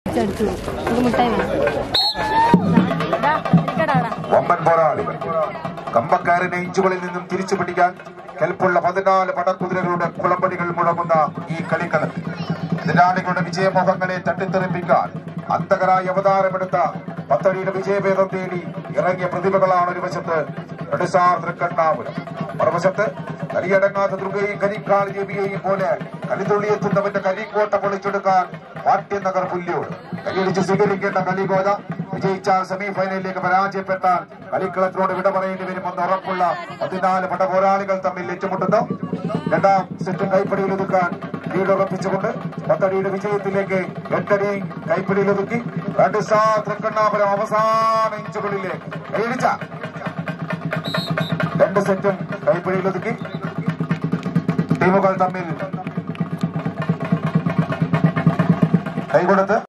ചടിച്ചു നമുക്ക് മുട്ടായി വേണം ദാ, ഇരിക്കടാ അവിടെ. വമ്പൻ പോരാളി കമ്പക്കാരനെ ഇഞ്ചുകളിൽ നിന്നും തിരിച്ചു പിടിക്കാൻ കെൽപ്പുള്ള പതിനാല് പടക്കുതിരകളുടെ കുളമ്പടികൾ മുഴങ്ങുന്ന ഈ കളിക്കളത്തിൽ എതിരാളികളുടെ വിജയമോഹങ്ങളെ തട്ടിത്തെറിപ്പിക്കാൻ അന്തകരായി അവതാരമെടുത്ത പത്തടിയുടെ വിജയഭേദം തേടി ഇറങ്ങിയ പ്രതിഭകളാണ് ഒരു വശത്ത് നെടുസാർ തൃക്കണ്ണാപുരം മറുവശത്ത് കരിയടങ്ങാത്ത ദുർഗയും കരിക്കാളി ദേവിയെയും പോലെ കളിതുള്ളിയെത്തുന്നവന്റെ കരിക്കോട്ട പൊളിച്ചെടുക്കാൻ പാട്യനഗർ പുല്യോട് കൈയടിച്ച് സ്വീകരിക്കേണ്ട കളിഗോത വിജയിച്ചാൽ സെമി ഫൈനലിലേക്ക് പരാജയപ്പെട്ടാൽ കളിക്കളത്തിനോട് വിട പറയേണ്ടി വരുമെന്ന് ഉറപ്പുള്ള പതിനാല് പടപോരാളികൾ തമ്മിൽ ഏറ്റുമുട്ടുന്നു രണ്ടാം സെറ്റ് കൈപ്പിടിയിൽ ഒതുക്കാൻ ലീഡ് ഉറപ്പിച്ചുകൊണ്ട് പത്തടിയുടെ വിജയത്തിലേക്ക് എട്ടടി കൈപ്പിടിയിൽ ഒതുക്കി രണ്ടിസാ തൃക്കണ്ണാപുരം അവസാന ഇഞ്ചുകളിലേക്ക് കൈയടിച്ച രണ്ട് സെറ്റും കൈപ്പിടിയിൽ ഒതുക്കി ടീമുകൾ തമ്മിൽ കൈകൊടുത്ത്